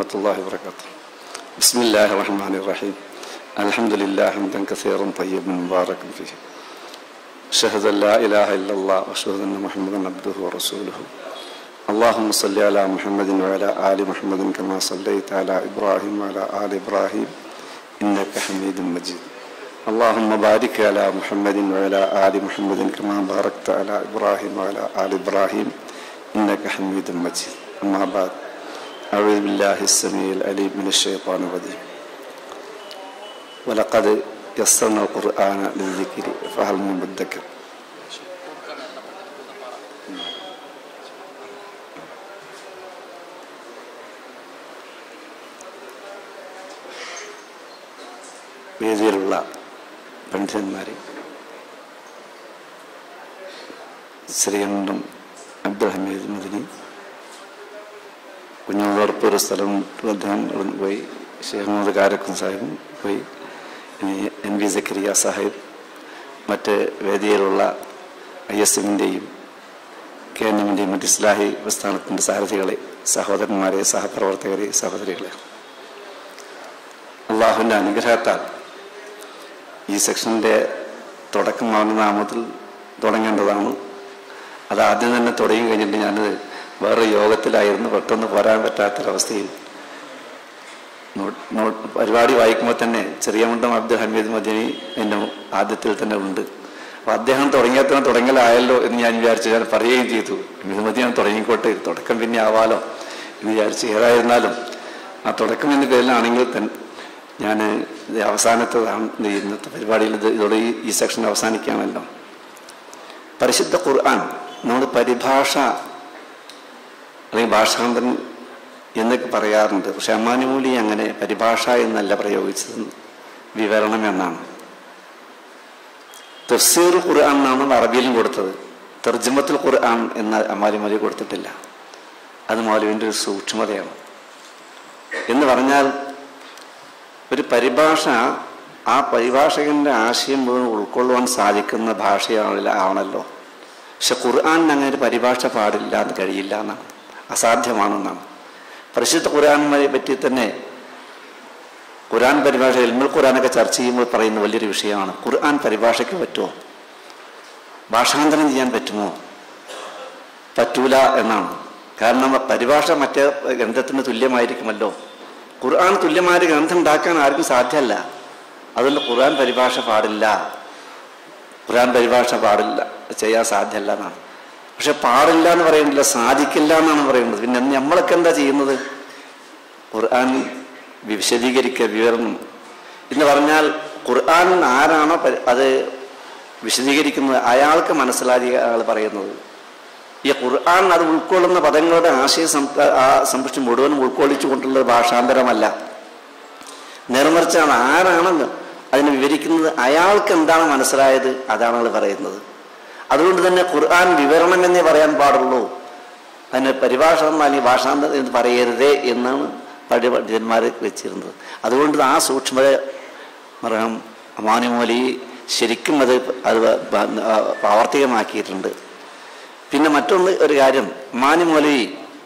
ورحمة الله وبركاته بسم الله الرحمن الرحيم الحمد لله حمدا كثيرا طيبا مباركا فيه أشهد أن لا إله إلا الله وأشهد أن محمدا عبده ورسوله اللهم صل على محمد وعلى آل محمد كما صليت على إبراهيم وعلى آل إبراهيم إنك حميد مجيد اللهم بارك على محمد وعلى آل محمد كما باركت على إبراهيم وعلى آل إبراهيم إنك حميد مجيد أما بعد أعوذ بالله السميع العليم من الشيطان الرجيم ولقد يسرنا القرآن للذكر فهل من مدكر വേദിയിലുള്ള പണ്ഡിതന്മാരെ ശ്രീകണ്ഠം അബ്ദുൽ ഹമീദ് മദിനി കുഞ്ഞുളർപ്പ് ഒരു സ്ഥലം അദ്ദേഹം അവിടുന്ന് പോയി ഷെയ്ഖ് മുഹമ്മദ് കാരക്കും സാഹിബും പോയി ഇനി എൻ വി സക്കരിയ സാഹിബ് മറ്റ് വേദിയിലുള്ള ഐ എസ് എമ്മിൻ്റെയും കെ എൻ എമ്മിൻ്റെയും മറ്റ് ഇസ്ലാഹി പ്രസ്ഥാനത്തിൻ്റെ സാരഥികളെ സഹോദരന്മാരെ സഹപ്രവർത്തകരെ സഹോദരികളെ അള്ളാഹുവിൻ്റെ അനുഗ്രഹത്താൽ ഈ സെക്ഷൻ്റെ തുടക്കം നാമത്തിൽ തുടങ്ങേണ്ടതാണ് അത് ആദ്യം തന്നെ തുടങ്ങി കഴിഞ്ഞിട്ട് ഞാനത് വേറെ യോഗത്തിലായിരുന്നു പെട്ടെന്ന് പോരാൻ പറ്റാത്തൊരവസ്ഥയിൽ നോ- നോ- പരിപാടി വായിക്കുമ്പോൾ തന്നെ ചെറിയ മുണ്ടം അബ്ദുൽ ഹമീദ് മദീനി എൻ്റെ ആദ്യത്തിൽ തന്നെ ഉണ്ട് അപ്പം അദ്ദേഹം തുടങ്ങിയാൽ തന്നെ തുടങ്ങലായല്ലോ എന്ന് ഞാൻ വിചാരിച്ചു ഞാൻ പറയുകയും ചെയ്തു ഹമീദ് മദീൻ തുടങ്ങിക്കോട്ടെ തുടക്കം പിന്നെ ആവാലോ എന്ന് വിചാരിച്ചു ഏതായിരുന്നാലും ആ തുടക്കം എന്ന പേരിലാണെങ്കിൽ തന്നെ ഞാൻ ഇത് അവസാനത്തതാണ് ഇത് ഇന്നത്തെ പരിപാടിയിൽ ഇത് ഇതോടെ ഈ ഈ സെക്ഷൻ അവസാനിക്കുകയാണല്ലോ പരിശുദ്ധ ഖുർആൻ നമ്മൾ പരിഭാഷ അല്ലെങ്കിൽ ഭാഷാന്തരൻ എന്നൊക്കെ പറയാറുണ്ട് പക്ഷെ അമ്മാനുമൂലി അങ്ങനെ പരിഭാഷ എന്നല്ല പ്രയോഗിച്ചത് വിവരണം എന്നാണ് തഫ്സീർ ഖുർആൻ എന്നാണ് അറബിയിലും കൊടുത്തത് തർജ്ജമത്തുൽ ഖുർആൻ എന്ന അമ്മാലിമൂലി കൊടുത്തിട്ടില്ല അത് മൗലവിൻ്റെ ഒരു സൂക്ഷ്മതയാണ് എന്ന് പറഞ്ഞാൽ ഒരു പരിഭാഷ ആ പരിഭാഷകന്റെ ആശയം മുഴുവൻ ഉൾക്കൊള്ളുവാൻ സാധിക്കുന്ന ഭാഷയാണല്ലോ ആണല്ലോ പക്ഷെ ഖുർആാനിന് അങ്ങനെ ഒരു പരിഭാഷ പാടില്ല എന്ന് കഴിയില്ല എന്നാണ് അസാധ്യമാണെന്നാണ് പരിശുദ്ധ ഖുർആാനെ പറ്റി തന്നെ ഖുർആൻ പരിഭാഷ എൽമുൽ ഖുർആാനൊക്കെ ചർച്ച ചെയ്യുമ്പോൾ പറയുന്ന വലിയൊരു വിഷയമാണ് ഖുർആൻ പരിഭാഷയ്ക്ക് പറ്റുമോ ഭാഷാന്തരം ചെയ്യാൻ പറ്റുമോ പറ്റൂല എന്നാണ് കാരണം പരിഭാഷ മറ്റേ ഗ്രന്ഥത്തിന് തുല്യമായിരിക്കുമല്ലോ ഖുർആൻ തുല്യമായ ഒരു ഗ്രന്ഥം ഉണ്ടാക്കാൻ ആർക്കും സാധ്യമല്ല അതുകൊണ്ട് ഖുർആൻ പരിഭാഷ പാടില്ല ഖുർആൻ പരിഭാഷ പാടില്ല ചെയ്യാൻ സാധ്യമല്ല എന്നാണ് പക്ഷെ പാടില്ല എന്ന് പറയുന്നില്ല സാധിക്കില്ല എന്നാണ് പറയുന്നത് പിന്നെ നമ്മളൊക്കെ എന്താ ചെയ്യുന്നത് ഖുർആൻ വിശദീകരിക്കുക വിവരണം എന്ന് പറഞ്ഞാൽ ഖുർആൻ ആരാണോ പരി- അത് വിശദീകരിക്കുന്നത് അയാൾക്ക് മനസ്സിലാക്കിയ അയാൾ പറയുന്നത് ഈ ഖുർആൻ അത് ഉൾക്കൊള്ളുന്ന പദങ്ങളുടെ ആശയ സം- ആ സംരക്ഷണം മുഴുവൻ ഉൾക്കൊള്ളിച്ചുകൊണ്ടുള്ള ഒരു ഭാഷാന്തരമല്ല നേർമറിച്ചാണ് ആരാണ് അതിനെ വിവരിക്കുന്നത് അയാൾക്ക് എന്താണ് മനസ്സിലായത് അതാണ് അയാൾ പറയുന്നത് അതുകൊണ്ട് തന്നെ ഖുർആൻ വിവരണം എന്നേ പറയാൻ പാടുള്ളൂ അതിന് പരിഭാഷ അല്ലെങ്കിൽ ഭാഷാന്തരം എന്ന് പറയരുതേ എന്നാണ് പഴയ പണ്ഡിതന്മാർ വെച്ചിരുന്നത് അതുകൊണ്ട് ആ സൂക്ഷ്മത പറയാം അമാനുമോലി ശരിക്കും അത് അത് പ- ആ പ്രാവർത്തികമാക്കിയിട്ടുണ്ട് പിന്നെ മറ്റൊന്ന് ഒരു കാര്യം മാനുമോലി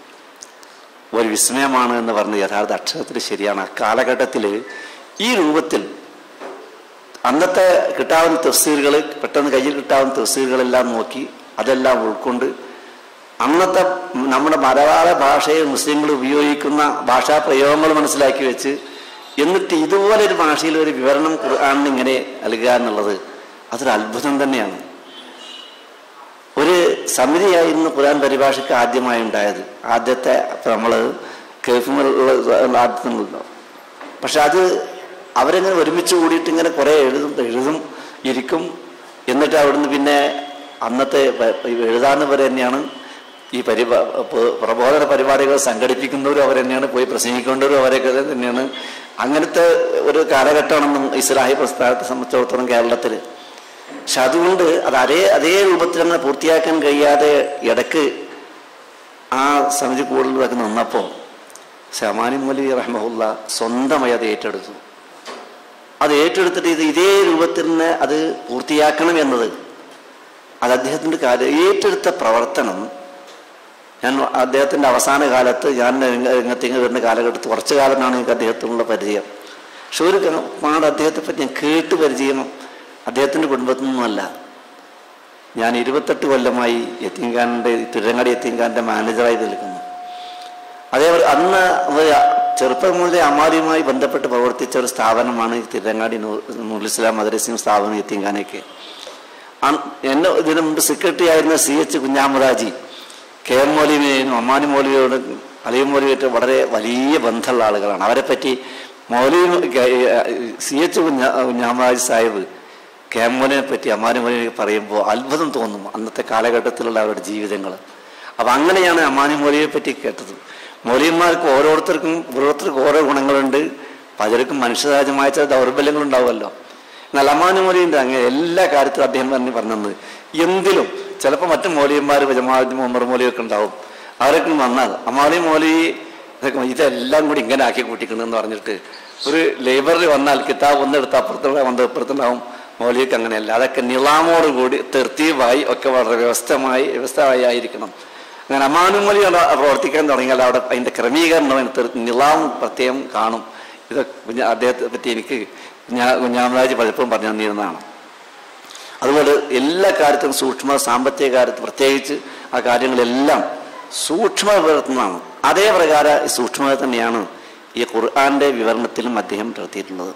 ഒരു വിസ്മയമാണ് എന്ന് പറഞ്ഞ് യഥാർത്ഥ അക്ഷരത്തിൽ ശരിയാണ് ആ കാലഘട്ടത്തിൽ ഈ രൂപത്തിൽ അന്നത്തെ കിട്ടാവുന്ന തഫ്സീറുകൾ പെട്ടെന്ന് കയ്യിൽ കിട്ടാവുന്ന തഫ്സീറുകളെല്ലാം നോക്കി അതെല്ലാം ഉൾക്കൊണ്ട് അന്നത്തെ നമ്മുടെ മലയാള ഭാഷയിൽ മുസ്ലിങ്ങൾ ഉപയോഗിക്കുന്ന ഭാഷാ പ്രയോഗങ്ങൾ മനസ്സിലാക്കി വെച്ച് എന്നിട്ട് ഇതുപോലെ ഒരു ഭാഷയിൽ ഒരു വിവരണം ഖുർആാനിന് ഇങ്ങനെ നൽകുക എന്നുള്ളത് അതൊരു അത്ഭുതം തന്നെയാണ് ഒരു സമിതിയായിരുന്നു ഖുർആൻ പരിഭാഷയ്ക്ക് ആദ്യമായി ഉണ്ടായത് ആദ്യത്തെ നമ്മൾ കേൾക്കുമ്പോൾ ആദ്യത്തിനുണ്ടല്ലോ പക്ഷെ അത് അവരെങ്ങനെ ഒരുമിച്ച് കൂടിയിട്ട് ഇങ്ങനെ കുറേ എഴുതും എഴുതും ഇരിക്കും എന്നിട്ട് അവിടുന്ന് പിന്നെ അന്നത്തെ പ- എഴുതാവുന്നവർ തന്നെയാണ് ഈ പരിപാ പ- പ്രബോധന പരിപാടികൾ സംഘടിപ്പിക്കുന്നവരും അവർ തന്നെയാണ് പോയി പ്രസംഗിക്കേണ്ടവരും അവരൊക്കെ തന്നെയാണ് അങ്ങനത്തെ ഒരു കാലഘട്ടമാണെന്നും ഇസ്ലാഹി പ്രസ്ഥാനത്തെ സംബന്ധിച്ചിടത്തോളം കേരളത്തിൽ പക്ഷെ അതുകൊണ്ട് അത് അതേ അതേ രൂപത്തിൽ അങ്ങനെ പൂർത്തിയാക്കാൻ കഴിയാതെ ഇടക്ക് ആ സമിതി കൂടുതലൊക്കെ നിന്നപ്പോൾ ഷമാനി മൊലി റഹ്മുല്ല സ്വന്തമായി അത് ഏറ്റെടുത്തു അത് ഏറ്റെടുത്തിട്ട് ഇത് ഇതേ രൂപത്തിൽ തന്നെ അത് പൂർത്തിയാക്കണം എന്നത് അത് അദ്ദേഹത്തിൻ്റെ കാര്യം ഏറ്റെടുത്ത പ്രവർത്തനം ഞാൻ അദ്ദേഹത്തിൻ്റെ അവസാന കാലത്ത് ഞാൻ രംഗ- രംഗത്തേക്ക് വരുന്ന കാലഘട്ടത്തിൽ കുറച്ച് കാലത്താണ് എനിക്ക് അദ്ദേഹത്തിനുള്ള പരിചയം പക്ഷെ ഒരു ക- പാട് അദ്ദേഹത്തെ പറ്റി ഞാൻ കേട്ട് പരിചയം അദ്ദേഹത്തിൻ്റെ കുടുംബത്തിൽ നിന്നുമല്ല ഞാൻ ഇരുപത്തെട്ട് കൊല്ലമായി യത്തീംഖാനിൻ്റെ തിരുരങ്ങാടി യത്തീംഖാനിൻ്റെ മാനേജറായി നിൽക്കുന്നു അതേപോലെ അന്ന് ഒരു ചെറുപ്പം മുതലേ അമാരിയുമായി ബന്ധപ്പെട്ട് പ്രവർത്തിച്ച ഒരു സ്ഥാപനമാണ് ഈ തിരുരങ്ങാടി നൂ- നൂറുൽ ഇസ്ലാം മദ്രസയും സ്ഥാപനം യത്തീംഖാനയൊക്കെ അന്ന് എന്നെ ഇതിനു മുമ്പ് സെക്രട്ടറി ആയിരുന്ന C H Kunjamadaji K M മൗലവിയും അമ്മാനി മൗലവിയോട് അലിയും മൗലവിയായിട്ട് വളരെ വലിയ ബന്ധമുള്ള ആളുകളാണ് അവരെ പറ്റി മൗലവി C H Kunja Kunjamadaji Sahib K M മൗലിനെ പറ്റി അമ്മാനി മൗലവി പറയുമ്പോൾ അത്ഭുതം തോന്നും അന്നത്തെ കാലഘട്ടത്തിലുള്ള അവരുടെ ജീവിതങ്ങൾ അപ്പം അങ്ങനെയാണ് അമ്മാനി മൗലവിയെ പറ്റി കേട്ടത് മൗലിയന്മാർക്ക് ഓരോരുത്തർക്കും ഓരോരുത്തർക്കും ഓരോ ഗുണങ്ങളുണ്ട് പലർക്കും മനുഷ്യരാജ്യമായ ചില ദൗർബല്യങ്ങളുണ്ടാവുമല്ലോ എന്നാൽ അമ്മാനി മൗലിയുടെ അങ്ങനെ എല്ലാ കാര്യത്തിലും അദ്ദേഹം തന്നെ പറഞ്ഞത് എന്തിലും ചിലപ്പോൾ മറ്റു മൗലിയന്മാർ ജമാഅത്ത് ഉമർ മൗലിയൊക്കെ ഉണ്ടാവും അവരൊക്കെ വന്നാൽ അമ്മാനി മൗലി ഇതൊക്കെ ഇതെല്ലാം കൂടി ഇങ്ങനെ ആക്കി കൂട്ടിക്കണമെന്ന് പറഞ്ഞിട്ട് ഒരു ലേബറിൽ വന്നാൽ കിതാബ് ഒന്നെടുത്ത് അപ്പുറത്തുള്ള വന്ന് ഇപ്പുറത്തുണ്ടാവും മൗലിയൊക്കെ അങ്ങനെയല്ല അതൊക്കെ നിളാമോട് കൂടി തെർത്തീവായി ഒക്കെ വളരെ വ്യവസ്ഥമായി വ്യവസ്ഥമായി ആയിരിക്കണം അങ്ങനെ അമാനുമൊലി പ്രവർത്തിക്കാൻ തുടങ്ങിയാൽ അവിടെ അതിൻ്റെ ക്രമീകരണം അതിന് നിളാം പ്രത്യേകം കാണും ഇത് കുഞ്ഞ അദ്ദേഹത്തെ പറ്റി എനിക്ക് ഞാൻ കുഞ്ഞാമരാജ് പലപ്പോഴും പറഞ്ഞു തന്നിരുന്നതാണ് അതുപോലെ എല്ലാ കാര്യത്തിലും സൂക്ഷ്മ സാമ്പത്തിക കാര്യത്തിൽ പ്രത്യേകിച്ച് ആ കാര്യങ്ങളെല്ലാം സൂക്ഷ്മത പുലർത്തുന്നതാണ് അതേ പ്രകാരം ഈ സൂക്ഷ്മത തന്നെയാണ് ഈ ഖുർആന്റെ വിവരണത്തിലും അദ്ദേഹം നടത്തിയിട്ടുള്ളത്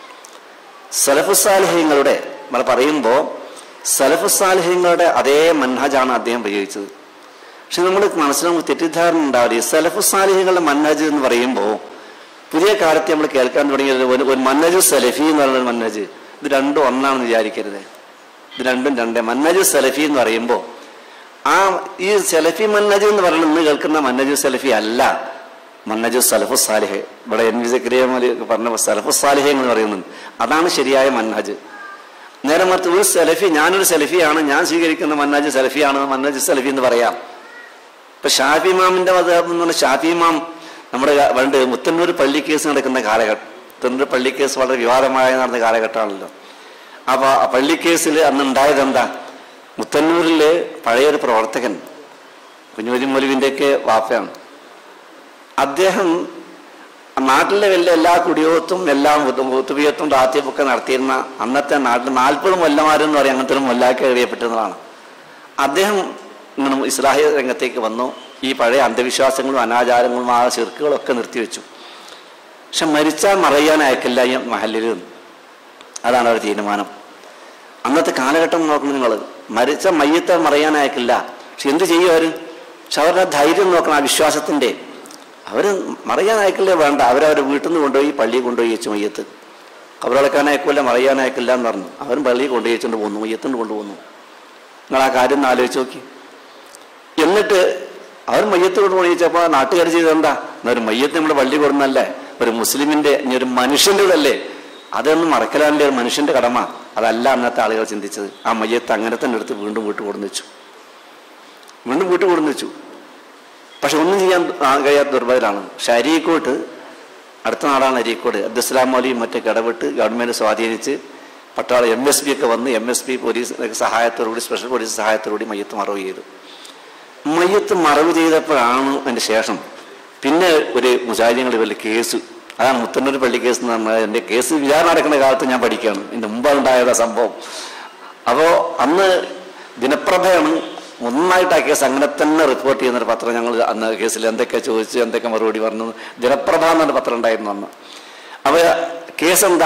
സലഫുസാലിഹ്യങ്ങളുടെ നമ്മൾ പറയുമ്പോൾ സലഫുസാലിഹ്യങ്ങളുടെ അതേ മൻഹജാണ് അദ്ദേഹം ഉപയോഗിച്ചത് പക്ഷെ നമ്മൾ മനസ്സിലാകുമ്പോൾ തെറ്റിദ്ധാരണ ഉണ്ടാവില്ല സലഫുസാലിഹ്യങ്ങളുടെ മന്നജ് എന്ന് പറയുമ്പോൾ പുതിയ കാലത്ത് നമ്മൾ കേൾക്കാൻ തുടങ്ങിയത് ഒരു ഒരു മന്നജു സലഫി എന്ന് പറയുന്ന ഒരു മന്നജ് ഇത് രണ്ടും ഒന്നാണെന്ന് വിചാരിക്കരുത് ഇത് രണ്ടും രണ്ടേ മന്നജു സലഫി എന്ന് പറയുമ്പോൾ ആ ഈ സലഫി മന്നജ് എന്ന് പറയുന്നത് ഇന്ന് കേൾക്കുന്ന മന്നജു സലഫി അല്ല മന്നജു സലഫു സാലിഹ് ഇവിടെ എൻ വി സക്രിയമലി പറഞ്ഞ സലഫു സാലിഹ് എന്ന് പറയുന്നുണ്ട് അതാണ് ശരിയായ മന്നജ് നേരെ മറിച്ച് ഒരു സലഫി ഞാനൊരു സലഫിയാണ് ഞാൻ സ്വീകരിക്കുന്ന മന്നാജ് സലഫിയാണ് മന്നാജ് സലഫി എന്ന് പറയാം ഇപ്പൊ ഷാഫി ഇമാമിന്റെ മതം എന്ന് പറഞ്ഞാൽ ഷാഫി ഇമാം നമ്മുടെ ക- പണ്ട് മുത്തന്നൂർ പള്ളി കേസ് നടക്കുന്ന കാലഘട്ടം മുത്തന്നൂർ പള്ളി കേസ് വളരെ വിവാദമായി നടന്ന കാലഘട്ടമാണല്ലോ അപ്പൊ ആ പള്ളി കേസിൽ അന്ന് ഉണ്ടായത് എന്താ മുത്തന്നൂരില് പഴയൊരു പ്രവർത്തകൻ കുഞ്ഞുമലി മൊലുവിൻ്റെയൊക്കെ വാപ്പയാണ് അദ്ദേഹം നാട്ടിലെ വലിയ എല്ലാ കുടിയോത്തും എല്ലാം ഒത്തുപിയത്തും റാത്തിയപ്പൊക്കെ നടത്തിയിരുന്ന അന്നത്തെ നാട്ടിൽ നാൽപ്പത് മൊല്ലമാരെന്ന് പറയും അങ്ങനത്തെ ഒരു മൊല്ലാക്കി എഴുതിയപ്പെട്ടിരുന്നതാണ് അദ്ദേഹം ഇങ്ങനെ ഇസ്ലാഹി രംഗത്തേക്ക് വന്നു ഈ പഴയ അന്ധവിശ്വാസങ്ങളും അനാചാരങ്ങളും ആ ചെറുക്കുകളും ഒക്കെ നിർത്തിവെച്ചു പക്ഷെ മരിച്ചാൽ മറയാൻ അയക്കില്ല ഈ മഹല്ലിൽ നിന്ന് അതാണ് ഒരു തീരുമാനം അന്നത്തെ കാലഘട്ടം നോക്കണം നിങ്ങൾ മരിച്ച മയ്യത്തെ മറയാൻ അയക്കില്ല പക്ഷെ എന്ത് ചെയ്യും അവർ പക്ഷെ അവരുടെ ധൈര്യം നോക്കണം ആ വിശ്വാസത്തിൻ്റെ അവർ മറയാൻ അയക്കില്ല വേണ്ട അവരവരുടെ വീട്ടിൽ നിന്ന് കൊണ്ടുപോയി പള്ളിയിൽ കൊണ്ടുപോയി വെച്ചു മയ്യത്ത് കബറടക്കാൻ അയക്കില്ല മറയാൻ അയക്കില്ല എന്ന് പറഞ്ഞു അവരും പള്ളിയിൽ കൊണ്ടുപോയി വെച്ചുകൊണ്ട് പോന്നു മയ്യത്തുകൊണ്ട് കൊണ്ടുപോന്നു നിങ്ങൾ ആ കാര്യം ഒന്ന് ആലോചിച്ച് നോക്കി എന്നിട്ട് അവർ മയ്യത്ത് കൊണ്ട് പോയിച്ചപ്പോൾ നാട്ടുകാർ ചെയ്തത് എന്താ എന്നാ ഒരു മയ്യത്ത് നമ്മുടെ പള്ളി കൊടുന്നല്ലേ ഒരു മുസ്ലിമിന്റെ ഇനി ഒരു മനുഷ്യൻ്റെ ഇതല്ലേ അതൊന്നും മറക്കലാൻ്റെ ഒരു മനുഷ്യന്റെ കടമ അതല്ല അന്നത്തെ ആളുകൾ ചിന്തിച്ചത് ആ മയ്യത്ത് അങ്ങനെ തന്നെ എടുത്ത് വീണ്ടും വീട്ടിൽ കൊടുന്നു വെച്ചു വീണ്ടും വീട്ടിൽ കൊടുന്നു വെച്ചു പക്ഷെ ഒന്നും ചെയ്യാൻ ആ കഴിയാത്ത ദുർബലരാണ് പക്ഷെ അരീക്കോട്ട് അടുത്ത നാടാണ് അരീക്കോട് അബ്ദുസ്ലാം മൗലിയും മറ്റൊക്കെ ഇടപെട്ട് ഗവൺമെന്റ് സ്വാധീനിച്ച് പട്ടാള എം എസ് പി ഒക്കെ വന്ന് എം എസ് പി പോലീസ് സഹായത്തോടുകൂടി സ്പെഷ്യൽ പോലീസ് സഹായത്തോടുകൂടി മയ്യത്ത് മറവ് ചെയ്തു മയ്യത്ത് മറവ് ചെയ്തപ്പോഴാണ് അതിന്റെ ശേഷം പിന്നെ ഒരു മുജാഹിദീങ്ങൾ ഇവരുടെ കേസ് അതാണ് മുത്തന്നൂർ പള്ളി കേസ് എന്ന് പറഞ്ഞാൽ എൻ്റെ കേസ് വിചാരണ നടക്കുന്ന കാലത്ത് ഞാൻ പഠിക്കുകയാണ് ഇതിന്റെ മുമ്പ് ഉണ്ടായതാ സംഭവം അപ്പോൾ അന്ന് ദിനപ്രഭയാണ് ഒന്നായിട്ട് ആ കേസ് അങ്ങനെ തന്നെ റിപ്പോർട്ട് ചെയ്യുന്നൊരു പത്രം ഞങ്ങൾ അന്ന് കേസിൽ എന്തൊക്കെ ചോദിച്ചു എന്തൊക്കെ മറുപടി പറഞ്ഞു ദിനപ്രഭ എന്നൊരു പത്രം ഉണ്ടായിരുന്നു അന്ന് അപ്പോൾ കേസ് എന്താ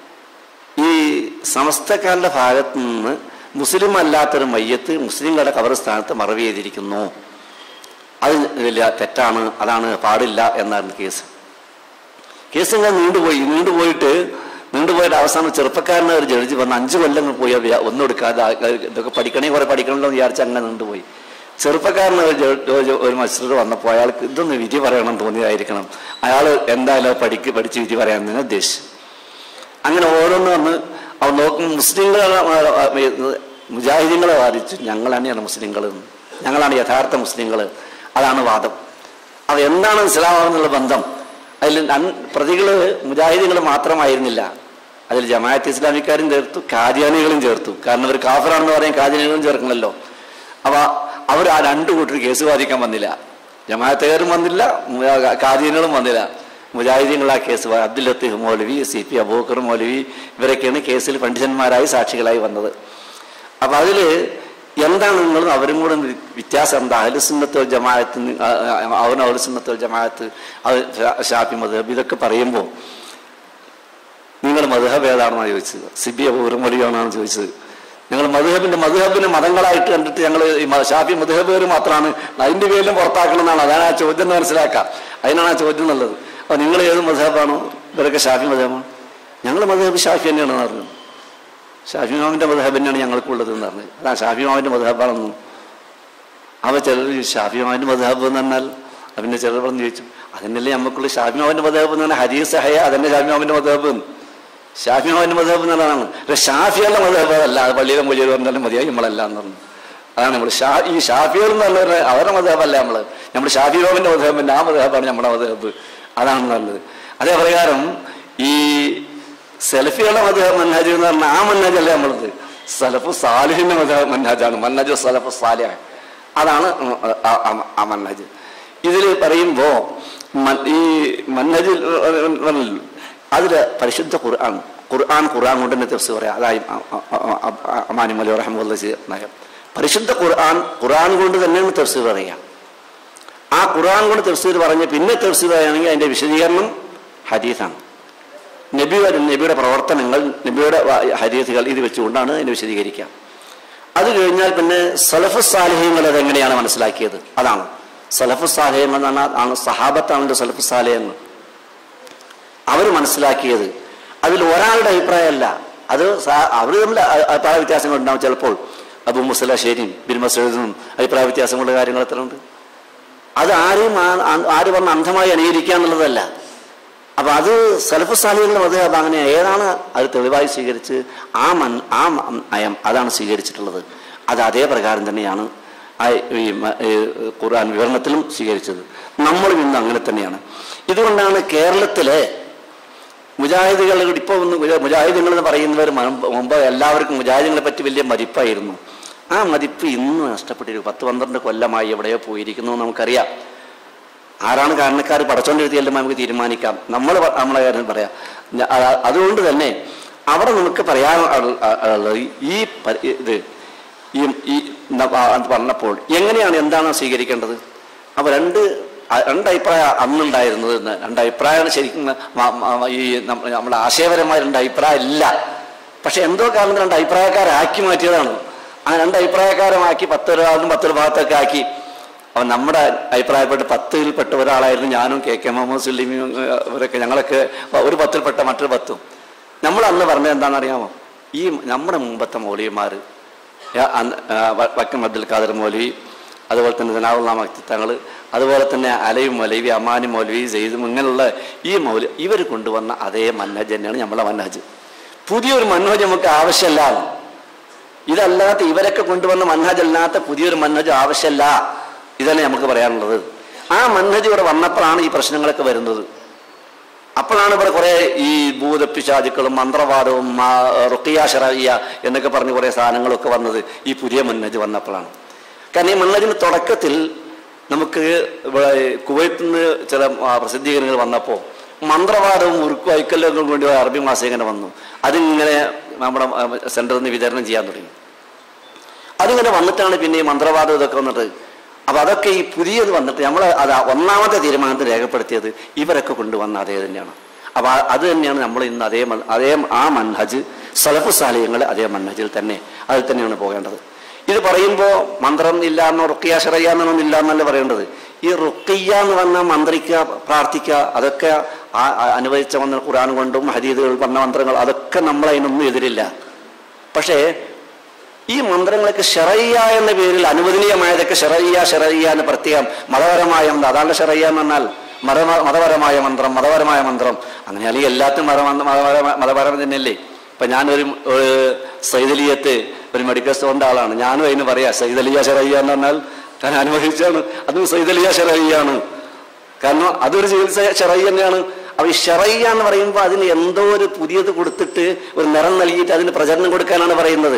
ഈ സമസ്തക്കാരുടെ ഭാഗത്ത് നിന്ന് മുസ്ലിം അല്ലാത്തൊരു മയ്യത്ത് മുസ്ലിങ്ങളുടെ കബർസ്ഥാനത്ത് മറവ് ചെയ്തിരിക്കുന്നു അത് വലിയ തെറ്റാണ് അതാണ് പാടില്ല എന്നായിരുന്നു കേസ് കേസ് ഇങ്ങനെ നീണ്ടുപോയി നീണ്ടുപോയിട്ട് നീണ്ടുപോയിട്ട് അവസാനം ചെറുപ്പക്കാരനെ ഒരു ജഡ്ജി വന്ന് അഞ്ചു കൊല്ലങ്ങൾ പോയി അത് ഒന്നും എടുക്കാതെ ആ- ഇതൊക്കെ പഠിക്കണേ കുറെ പഠിക്കണമല്ലോ എന്ന് വിചാരിച്ച് അങ്ങനെ നീണ്ടുപോയി ചെറുപ്പക്കാരന് ഒരു ജഡ്ജ് ഒരു മത്സരം വന്നപ്പോൾ അയാൾക്ക് ഇതൊന്ന് വിധി പറയണം തോന്നിയതായിരിക്കണം അയാൾ എന്തായാലും അത് പഠിക്ക് പഠിച്ച് വിധി പറയാൻ തന്നെ ഉദ്ദേശിച്ചു അങ്ങനെ ഓരോന്ന് വന്ന് അവൻ നോക്കും മുസ്ലിങ്ങളെ മുജാഹിദീങ്ങളെ വാദിച്ചു ഞങ്ങൾ തന്നെയാണ് മുസ്ലിങ്ങൾ എന്ന്. ഞങ്ങളാണ് യഥാർത്ഥ മുസ്ലിങ്ങൾ അതാണ് വാദം അത് എന്താണ് ഇസ്ലാമെന്നുള്ള ബന്ധം അതിൽ പ്രതികൾ മുജാഹിദീങ്ങൾ മാത്രമായിരുന്നില്ല അതിൽ ജമാഅത്ത് ഇസ്ലാമിക്കാരും ചേർത്തു കാദിയാനികളും ചേർത്തു കാരണം ഒരു കാഫറാണെന്ന് പറയാൻ കാദിയാനികളും ചേർക്കണമല്ലോ അപ്പൊ അവർ ആ രണ്ടു കൂട്ടർ കേസ് വാദിക്കാൻ വന്നില്ല ജമാഅത്തുകാരും വന്നില്ല മുജാ- കാദീനുകളും വന്നില്ല മുജാഹിദീങ്ങൾ ആ കേസ് വാ- അബ്ദുൽ ലത്തീഫ് മൗലവി സി പി അബൂക്കർ മൗലവി ഇവരൊക്കെയാണ് കേസിൽ പണ്ഡിതന്മാരായി സാക്ഷികളായി വന്നത് അപ്പൊ അതില് എന്താണ് നിങ്ങൾ അവരും കൂടെ വി- വ്യത്യാസം എന്താ അഹലുസുന്നത്തോ ജമാഅത്ത് അവൻ അഹലുസുന്നത്തോ ജമാഅത്ത് അത് ഷാ- ഷാഫി മധബ് ഇതൊക്കെ പറയുമ്പോൾ നിങ്ങൾ മധുഹബ് ഏതാണെന്നാണ് ചോദിച്ചത് സിബി അബൂർമലിയാണെന്നാണ് ചോദിച്ചത് ഞങ്ങൾ മധുഹബിന്റെ മധുഹബിനെ മതങ്ങളായിട്ട് കണ്ടിട്ട് ഞങ്ങൾ ഷാഫി മധുഹബേര് മാത്രമാണ് അതിന്റെ പേരിലും പുറത്താക്കണം എന്നാണ് അതാണ് ആ ചോദ്യം എന്ന് മനസ്സിലാക്കാം അതിനാണ് ആ ചോദ്യം എന്നുള്ളത് അപ്പൊ നിങ്ങൾ ഏത് മധുഹബാണോ ഇവരൊക്കെ ഷാഫി മധുഹബാണ് ഞങ്ങൾ മധുഹബ് ഷാഫി തന്നെയാണെന്ന് പറഞ്ഞു ഷാഫി മാമിന്റെ മധുഹബ് തന്നെയാണ് ഞങ്ങൾക്കുള്ളത് എന്ന് പറഞ്ഞു അതാ ഷാഫി മാമിന്റെ മധുഹബാണെന്നും അവ ചിലർ ചോദിച്ചു ഷാഫി മാമിന്റെ മധുഹബ് എന്ന് പറഞ്ഞാൽ അതിന്റെ ചിലർ പറഞ്ഞു ചോദിച്ചു അതിനല്ലേ നമുക്കുള്ള ഷാഫി മാമിന്റെ മധുഹബ് എന്ന് പറഞ്ഞാൽ ഹരീസ് ഹയ അതന്നെ ഷാഫി മാമിന്റെ മധുഹബ് എന്ന് ഷാഫി മാമിന്റെ മധുഹബ് എന്നുള്ളതാണ് പക്ഷെ ഷാഫിയുടെ മധുഹബ് അല്ല അത് പള്ളിയിലും മൊഴിയിൽ പറഞ്ഞാലും മതിയായി നമ്മളല്ല എന്ന് പറഞ്ഞു അതാണ് നമ്മൾ ഷാ ഈ ഷാഫികൾ എന്ന് പറഞ്ഞ അവരുടെ മധുഹബല്ല നമ്മള് നമ്മൾ ഷാഫി മാമിന്റെ മധുഹബിന്റെ ആ മധുഹബാണ് നമ്മുടെ മധുഹബ് അതാണ് നല്ലത് അതേ പ്രകാരം ഈ സെൽഫിയുടെ മധുഹബ് മൻഹാജ് എന്ന് പറഞ്ഞാൽ ആ മൻഹാജല്ല നമ്മളത് സലഫു സാലിഹിന്റെ മധുഹബ് മൻഹാജാണ് മൻഹാജ് സലഫു സാലിഹ് അതാണ് ഉം ആ- ആ- ആ മൻഹജ് ഇതിൽ പറയുമ്പോ മൻ- ഈ മൻഹജിൽ പറഞ്ഞല്ലോ, അതില് പരിശുദ്ധ ഖുർആൻ ഖുർആൻ ഖുർആൻ കൊണ്ട് തന്നെ തെർസ് പറയാം അതായി അമാനി മലി റഹമുല്ല നയം പരിശുദ്ധ ഖുർആൻ ഖുർആൻ കൊണ്ട് തന്നെയാണ് തെർസ് പറയാം ആ ഖുർആൻ കൊണ്ട് തെർസീർ പറഞ്ഞ് പിന്നെ തെർസീർ പറയുകയാണെങ്കിൽ അതിന്റെ വിശദീകരണം ഹദീസാണ് നബിയുടെ നബിയുടെ പ്രവർത്തനങ്ങൾ നബിയുടെ വ- ഹദീസുകൾ ഇത് വെച്ചുകൊണ്ടാണ് അതിനെ വിശദീകരിക്കുക അത് കഴിഞ്ഞാൽ പിന്നെ സലഫ് സാലിഹ്യങ്ങൾ അതെങ്ങനെയാണ് മനസ്സിലാക്കിയത് അതാണ് സലഫ് സാലിഹ്യങ്ങൾ എന്ന് പറഞ്ഞാൽ ആണ് സഹാബത്താണ് സലഫ് സാലിഹ്യങ്ങൾ അവർ മനസ്സിലാക്കിയത് അതിൽ ഒരാളുടെ അഭിപ്രായമല്ല അത് അവർ തമ്മിൽ അ- അഭിപ്രായ വ്യത്യാസങ്ങൾ ഉണ്ടാവും ചിലപ്പോൾ അബു മുസലാശ്ശേരിയും ബിൻ മസൂദും അഭിപ്രായ വ്യത്യാസങ്ങളുടെ കാര്യങ്ങൾ എത്ര ഉണ്ട് അത് ആരെയും ആ- ആ- ആര് പറഞ്ഞ അന്ധമായി അനുകരിക്കുക എന്നുള്ളതല്ല അപ്പൊ അത് സലഫ് സാലികളുടെ മതം അങ്ങനെ ഏതാണ് അത് തെളിവായി സ്വീകരിച്ച് ആ മൻ ആ മ- നയം അതാണ് സ്വീകരിച്ചിട്ടുള്ളത് അത് അതേ പ്രകാരം തന്നെയാണ് ആ ഈ മ- ഈ ഖുർആൻ വിവരണത്തിലും സ്വീകരിച്ചത് നമ്മളും ഇന്ന് അങ്ങനെ തന്നെയാണ് ഇതുകൊണ്ടാണ് കേരളത്തിലെ മുജാഹിദുകൾ ഇപ്പോൾ ഒന്ന് മുജാ- മുജാഹിദുകൾ എന്ന് പറയുന്നവർ മുമ്പ് മുമ്പ് എല്ലാവർക്കും മുജാഹിദുകളെ പറ്റി വലിയ മതിപ്പായിരുന്നു ആ മതിപ്പ് ഇന്ന് നഷ്ടപ്പെട്ടിരിക്കും പത്ത് പന്ത്രണ്ട് കൊല്ലമായി എവിടെയോ പോയിരിക്കുന്നു എന്ന് നമുക്കറിയാം ആരാണ് കാരണക്കാർ പടച്ചോണ്ടെഴുതിയല്ലോ നമുക്ക് തീരുമാനിക്കാം നമ്മൾ നമ്മളെ കാര്യം പറയാം ഞ- അ- അതുകൊണ്ട് തന്നെ അവിടെ നമുക്ക് പറയാൻ ഉള്ളത് ഈ പ- ഇത് ഈ ഈ ന- ആ അത് പറഞ്ഞപ്പോൾ എങ്ങനെയാണ് എന്താണ് സ്വീകരിക്കേണ്ടത് അപ്പൊ രണ്ട് അ- രണ്ട് അഭിപ്രായം അന്നുണ്ടായിരുന്നത് എന്ന് രണ്ട് അഭിപ്രായമാണ് ശരിക്കും മ- മ- ഈ നമ്മ- നമ്മുടെ ആശയപരമായ രണ്ട് അഭിപ്രായം ഇല്ല പക്ഷെ എന്തോ കാരണത്തിന് രണ്ട് അഭിപ്രായക്കാരാക്കി മാറ്റിയതാണ് ആ രണ്ട് അഭിപ്രായക്കാരമാക്കി പത്തൊരു ഭാഗത്തും പത്തൊരു ഭാഗത്തൊക്കെ ആക്കി അവൻ നമ്മുടെ അഭിപ്രായപ്പെട്ട് പത്തിൽപ്പെട്ട ഒരാളായിരുന്നു ഞാനും കെ കെ മുഹമ്മദ് സുല്ലീമിയും ഏഹ്, ഇവരൊക്കെ ഞങ്ങളൊക്കെ ഒരു പത്തിൽപ്പെട്ട മറ്റൊരു പത്തും നമ്മൾ അന്ന് പറഞ്ഞത് എന്താണെന്ന് അറിയാമോ ഈ നമ്മുടെ മുമ്പത്തെ മൗലിയന്മാർ വക്കം അബ്ദുൽ ഖാദർ മൗലവി അതുപോലെ തന്നെ ജനാവുള്ള മക്തിത്തങ്ങൾ അതുപോലെ തന്നെ അലയും മൗലവി അമാനി മൗലവി സെയ്ദും ഇങ്ങനെയുള്ള ഈ മൗലി ഇവർ കൊണ്ടുവന്ന അതേ മന്നഹജ് തന്നെയാണ് നമ്മളെ മന്നഹജ് പുതിയൊരു മന്നഹജ് നമുക്ക് ആവശ്യമല്ല ഇതല്ലാത്ത ഇവരൊക്കെ കൊണ്ടുവന്ന മൻഹജ് അല്ലാത്ത പുതിയൊരു മൻഹജ് ആവശ്യമല്ല ഇതന്നെ നമുക്ക് പറയാനുള്ളത് ആ മൻഹജ് ഇവിടെ വന്നപ്പോഴാണ് ഈ പ്രശ്നങ്ങളൊക്കെ വരുന്നത് അപ്പോഴാണ് ഇവിടെ കുറെ ഈ ഭൂതപ്പിശാചുക്കളും മന്ത്രവാദവും ആ, റുക്കിയ ഷറയ്യ എന്നൊക്കെ പറഞ്ഞ് കുറെ സാധനങ്ങളൊക്കെ വന്നത് ഈ പുതിയ മന്നജ് വന്നപ്പോഴാണ് കാരണം ഈ മന്നജിന് തുടക്കത്തിൽ നമുക്ക് ഇവിടെ കുവൈത്തിൽ നിന്ന് ചില ആ, പ്രസിദ്ധീകരണങ്ങൾ വന്നപ്പോൾ മന്ത്രവാദവും ഉറുക്കും ഐക്കല്ലൊക്കെ വേണ്ടി ഒരു അറബി മാസം ഇങ്ങനെ വന്നു അതിങ്ങനെ നമ്മുടെ ആ, സെന്ററിൽ നിന്ന് വിതരണം ചെയ്യാൻ തുടങ്ങി അതിങ്ങനെ വന്നിട്ടാണ് പിന്നെ ഈ മന്ത്രവാദം ഇതൊക്കെ വന്നിട്ട് അപ്പൊ അതൊക്കെ ഈ പുതിയത് വന്നിട്ട് നമ്മൾ അത് ഒന്നാമത്തെ തീരുമാനത്തിൽ രേഖപ്പെടുത്തിയത് ഇവരൊക്കെ കൊണ്ടുവന്ന അതേ തന്നെയാണ് അപ്പൊ ആ- അത് തന്നെയാണ് നമ്മൾ ഇന്ന് അതേ മൻ- അതേ ആ മൻഹജ് സലഫു സാലിയങ്ങൾ അതേ മൻഹജിൽ തന്നെ അതിൽ തന്നെയാണ് പോകേണ്ടത് ഇത് പറയുമ്പോൾ മന്ത്രം ഇല്ല എന്നോ റുക്കിയ ഷറയ്യ എന്നൊന്നും ഇല്ല എന്നല്ല പറയേണ്ടത് ഈ റുക്കിയ എന്ന് പറഞ്ഞാൽ മന്ത്രിക്കുക പ്രാർത്ഥിക്കുക അതൊക്കെ ആ- ആ അനുവദിച്ച വന്ന ഖുറാൻ കൊണ്ടും ഹദീദുകൾ പറഞ്ഞ മന്ത്രങ്ങൾ അതൊക്കെ നമ്മൾ അതിനൊന്നും എതിരില്ല പക്ഷേ ഈ മന്ത്രങ്ങളൊക്കെ ഷെറയ്യ എന്ന പേരിൽ അനുവദനീയമായതൊക്കെ ഷെറയ്യ ഷെറയ്യ എന്ന് പ്രത്യേകം മതപരമായ മന്ത്രം അതാണ് ഷെറയ്യ എന്ന് പറഞ്ഞാൽ മത മതപരമായ മന്ത്രം മതപരമായ മന്ത്രം അങ്ങനെ അല്ലെങ്കിൽ എല്ലാത്തിനും മത മതപരമായ മതപരം തന്നെയല്ലേ ഇപ്പൊ ഞാനൊരു ഒരു സൈതലിയത്ത് ഒരു മെഡിക്കൽ സ്റ്റോറിന്റെ ആളാണ് ഞാനും അതിന് പറയാ സൈതലിയ ഷെറയ്യ എന്ന് പറഞ്ഞാൽ ഞാൻ അനുഭവിച്ചാണ് അതും സൈതലിയ ഷെറയ്യാണ് കാരണം അതൊരു ചികിത്സ ഷെറയ്യ തന്നെയാണ് അപ്പൊ ഈ ഷെറയ്യ എന്ന് പറയുമ്പോൾ അതിന് എന്തോ ഒരു പുതിയത് കൊടുത്തിട്ട് ഒരു നിറം നൽകിയിട്ട് അതിന് പ്രചരണം കൊടുക്കാനാണ് പറയുന്നത്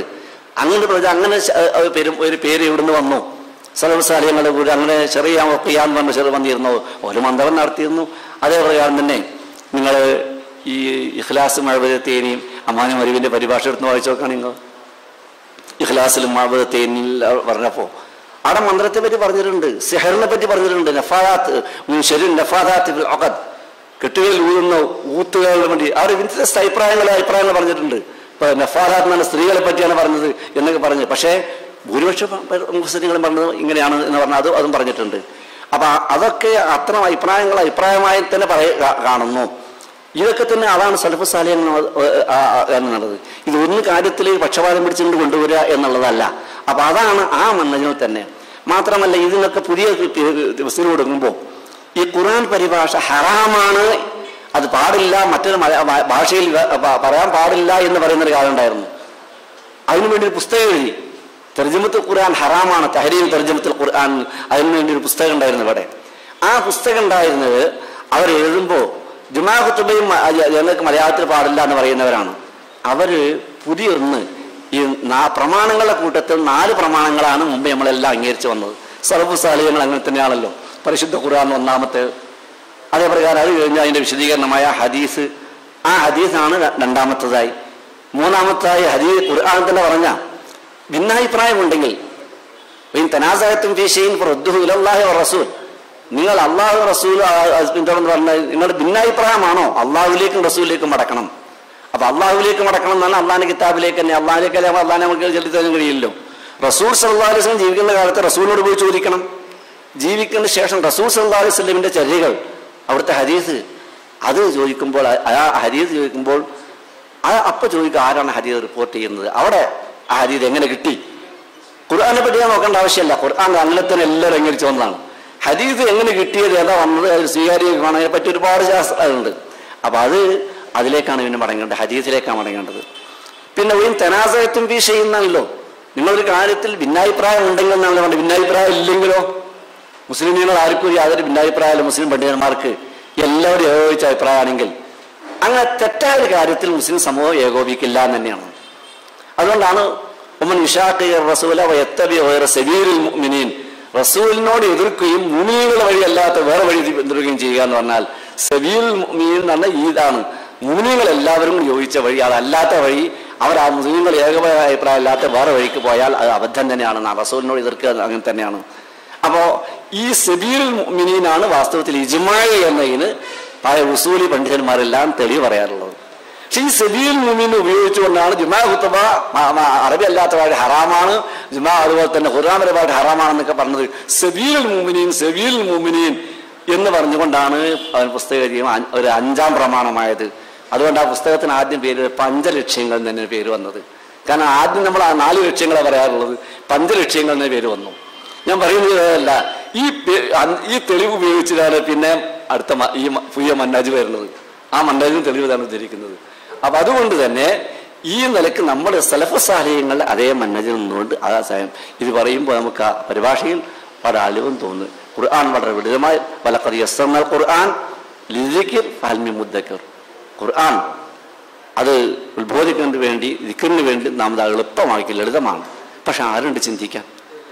അങ്ങനെ പറഞ്ഞ അങ്ങനെ ശ- ഏ, ഒരു പേര് ഒരു പേര് ഇവിടുന്ന് വന്നു സർവസാലയങ്ങളുടെ കൂടെ അങ്ങനെ ചെറിയ ഒക്കെയാന്ന് പറഞ്ഞ ചെറു വന്നിരുന്നു ഒരു മന്ത്രം നടത്തിയിരുന്നു അതേ പ്രകാരം തന്നെ നിങ്ങൾ ഈ ഇഖ്ലാസ് മഴവരത്തേനെയും അമ്മാനും മരുവിന്റെ പരിഭാഷ എടുത്ത് വായിച്ചു നോക്കുകയാണ് നിങ്ങൾ ഇഖ്ലാസിലും മഴവരത്തേനിൽ പറഞ്ഞപ്പോൾ അവിടെ മന്ത്രത്തെ പറ്റി പറഞ്ഞിട്ടുണ്ട് സെഹറിനെ പറ്റി പറഞ്ഞിട്ടുണ്ട് നഫാദാത്ത് ശരി നഫാദാത്ത് ഫിൽ ഉഖദ്. കെട്ടുകളിൽ ഊതുന്ന ഊത്തുകളുടെ വേണ്ടി അവർ വ്യത്യസ്ത അഭിപ്രായങ്ങൾ അഭിപ്രായങ്ങൾ പറഞ്ഞിട്ടുണ്ട് ഇപ്പൊ നഫാദാത്ത് എന്ന സ്ത്രീകളെ പറ്റിയാണ് പറഞ്ഞത് എന്നൊക്കെ പറഞ്ഞു പക്ഷേ ഭൂരിപക്ഷ മുസ്ലിങ്ങളും പറഞ്ഞത് ഇങ്ങനെയാണ് എന്ന് പറഞ്ഞാൽ അത് അതും പറഞ്ഞിട്ടുണ്ട് അപ്പൊ അതൊക്കെ അത്തരം അഭിപ്രായങ്ങൾ അഭിപ്രായമായി തന്നെ പറയ കാ- കാണുന്നു ഇതൊക്കെ തന്നെ അതാണ് സലഫ് സാലിയങ്ങൾ എന്നുള്ളത് ഇത് ഒന്ന് കാര്യത്തിൽ പക്ഷപാതം പിടിച്ചുകൊണ്ട് കൊണ്ടുവരിക എന്നുള്ളതല്ല അപ്പൊ അതാണ് ആ മന്നജിൽ തന്നെ മാത്രമല്ല ഇതിനൊക്കെ പുതിയ ദിവസം കൊടുക്കുമ്പോൾ ഈ ഖുർആൻ പരിഭാഷ ഹറാമാണ് അത് പാടില്ല മറ്റൊരു മല- ഭാ- ഭാഷയിൽ വ- പ- പറയാൻ പാടില്ല എന്ന് പറയുന്ന ഒരു കാലം ഉണ്ടായിരുന്നു അതിനു വേണ്ടി ഒരു പുസ്തകം എഴുതി തെർജമത്തുൽ ഖുർആൻ ഹറാമാണ് തഹരീം തെർജമത്തുൽ ഖുർആൻ അതിനു വേണ്ടി ഒരു പുസ്തകം ഉണ്ടായിരുന്നു ഇവിടെ ആ പുസ്തകം ഉണ്ടായിരുന്നത് അവർ എഴുതുമ്പോൾ ജുമാ ഖുത്തുബയും മ- ജ- ഞങ്ങൾക്ക് മലയാളത്തിൽ പാടില്ല എന്ന് പറയുന്നവരാണ് അവര് പുതിയൊന്ന് ഈ നാ പ്രമാണങ്ങളുടെ കൂട്ടത്തിൽ നാല് പ്രമാണങ്ങളാണ് മുമ്പ് നമ്മളെല്ലാം അംഗീകരിച്ചു വന്നത് സർവ്വ സാലിഹ്യങ്ങൾ അങ്ങനെ തന്നെയാണല്ലോ പരിശുദ്ധ ഖുർആൻ ഒന്നാമത്തെ അതേ പ്രകാരം അത് കഴിഞ്ഞ് അതിന്റെ വിശദീകരണമായ ഹദീസ് ആ ഹദീസാണ് ര- രണ്ടാമത്തതായി മൂന്നാമത്തായി ഹദീസ് ഖുർആൻ തന്നെ പറഞ്ഞ ഭിന്നാഭിപ്രായമുണ്ടെങ്കിൽ ഈ തനാസായത്തും ഫീഷയും ഇലല്ലാഹി റസൂൽ നിങ്ങൾ അള്ളാഹു റസൂൽ പിന്തുടർന്ന് പറഞ്ഞാൽ നിങ്ങളുടെ ഭിന്നാഭിപ്രായമാണോ അള്ളാഹുലേക്കും റസൂലിലേക്കും മടക്കണം അപ്പൊ അള്ളാഹുലേക്ക് മടക്കണം എന്നാണ് അള്ളാഹിന്റെ കിതാബിലേക്ക് തന്നെ അള്ളാഹിലേക്ക് അല്ലെ അള്ളാഹിനെ നമുക്ക് ചെല്ലി തരാൻ കഴിയില്ലല്ലോ റസൂൽ സല്ലാ അലൈഹി വസല്ലം ജീവിക്കുന്ന കാലത്ത് റസൂലിനോട് പോയി ചോദിക്കണം ജീവിക്കുന്ന ശേഷം റസൂൽ സല്ലാ അലൈഹി വസല്ലമിന്റെ ചര്യകൾ അവിടുത്തെ ഹദീസ് അത് ചോദിക്കുമ്പോൾ ആ- ആ ഹദീസ് ചോദിക്കുമ്പോൾ ആ അപ്പൊ ചോദിക്കുക ആരാണ് ഹദീസ് റിപ്പോർട്ട് ചെയ്യുന്നത് അവിടെ ആ ഹദീസ് എങ്ങനെ കിട്ടി ഖുർആാനെ പറ്റി ഞാൻ നോക്കേണ്ട ആവശ്യമില്ല ഖുർആൻ അങ്ങനെ തന്നെ എല്ലാവരും അംഗീകരിച്ചു വന്നതാണ് ഹദീസ് എങ്ങനെ കിട്ടിയത് ഏതാ വന്നത് അത് സ്വീകാര്യമാണ് അതിനെ പറ്റി ഒരുപാട് ശാസ്ത്രമുണ്ട് അപ്പൊ അത് അതിലേക്കാണ് പിന്നെ മടങ്ങേണ്ടത് ഹദീസിലേക്കാണ് മടങ്ങേണ്ടത് പിന്നെ ഒരു തെനാസയത്തും വീ ചെയ്യുന്നല്ലോ നിങ്ങളൊരു കാര്യത്തിൽ ഭിന്നാഭിപ്രായം ഉണ്ടെങ്കിൽ എന്നാണ് പറഞ്ഞത് ഭിന്നാഭിപ്രായം ഇല്ലെങ്കിലോ മുസ്ലിമീങ്ങൾ ആർക്കും യാതൊരു ഭിന്നാഭിപ്രായമല്ല മുസ്ലിം പണ്ഡിതന്മാർക്ക് എല്ലാവരും ഏകോപിച്ച അഭിപ്രായമാണെങ്കിൽ അങ്ങനെ തെറ്റായ ഒരു കാര്യത്തിൽ മുസ്ലിം സമൂഹം ഏകോപിക്കില്ല എന്ന് തന്നെയാണ് അതുകൊണ്ടാണ് ഉമ്മൻ ഇഷാഖ് റസൂല വയത്തബി വേറെ സെബീറിൽ മുഅ്മിനീൻ റസൂലിനോട് എതിർക്കുകയും മുമീനുകൾ വഴി അല്ലാത്ത വേറെ വഴി പിന്തുടരുകയും ചെയ്യുക എന്ന് പറഞ്ഞാൽ സെബീൽ മുഅ്മിനീൻ എന്ന് പറഞ്ഞാൽ ഇതാണ് മുമിനികൾ എല്ലാവരും യോജിച്ച വഴി അതല്ലാത്ത വഴി അവർ ആ മുസ്ലിങ്ങൾ ഏകമായ അഭിപ്രായം ഇല്ലാത്ത വേറെ വഴിക്ക് പോയാൽ അത് അബദ്ധം തന്നെയാണ് നാം റസൂലിനോട് എതിർക്കുക അങ്ങനെ തന്നെയാണ് അപ്പോ ഈ സെബീൽ മുഅ്മിനീനാണ് വാസ്തവത്തിൽ ഇജ്മായ എന്നതിന് പഴയ ഉസൂലി പണ്ഡിതന്മാരെല്ലാം തെളിവ് പറയാറുള്ളത് പക്ഷെ ഈ സബീൽ മുമീൻ ഉപയോഗിച്ചുകൊണ്ടാണ് ജുമാ കുത്തബ അറബി അല്ലാത്ത പാട്ട് ഹറാമാണ് ജുമാ അതുപോലെ തന്നെ ഖുർആാനിലെ പാട്ട് ഹറാമാണെന്നൊക്കെ പറഞ്ഞത് സബീൽ മുമിനീൻ സബീൽ മുമിനീൻ എന്ന് പറഞ്ഞുകൊണ്ടാണ് അവൻ പുസ്തകം ഒരു അഞ്ചാം പ്രമാണമായത് അതുകൊണ്ട് ആ പുസ്തകത്തിന് ആദ്യം പേര് പഞ്ചലക്ഷ്യങ്ങൾ എന്ന് തന്നെ പേര് വന്നത് കാരണം ആദ്യം നമ്മൾ ആ നാല് ലക്ഷ്യങ്ങളെ പറയാറുള്ളത് പഞ്ചലക്ഷ്യങ്ങൾ എന്ന പേര് വന്നു ഞാൻ പറയുന്നത് അതല്ല ഈ പേ- അൻ- ഈ തെളിവ് ഉപയോഗിച്ചിട്ടാണ് പിന്നെ അടുത്ത മ- ഈ മ- പുതിയ മന്നാജ് വരുന്നത് ആ മന്നാജിന് തെളിവ് ഇതാണ് ഉദ്ധരിക്കുന്നത് അപ്പൊ അതുകൊണ്ട് തന്നെ ഈ നിലക്ക് നമ്മുടെ സലഫ് സാഹചര്യങ്ങളിൽ അതേ മന്നജിൽ നിന്നുകൊണ്ട് ആ സായം ഇത് പറയുമ്പോൾ നമുക്ക് ആ പരിഭാഷയിൽ വളരെ അലിവും തോന്നുന്നു ഖുർആൻ വളരെ വിടിതമായി വലക്കത് യസ്സർണൽ ഖുർആൻ ലിദിക്കിർ ഫാൽമി മുദ്ദക്കർ ഖുർആൻ അത് ഉത്ബോധിക്കുന്നതിന് വേണ്ടി ദിക്കറിന് വേണ്ടി നാം അത് എളുപ്പമാക്കി ലളിതമാണ് പക്ഷെ ആരുണ്ട് ചിന്തിക്കാൻ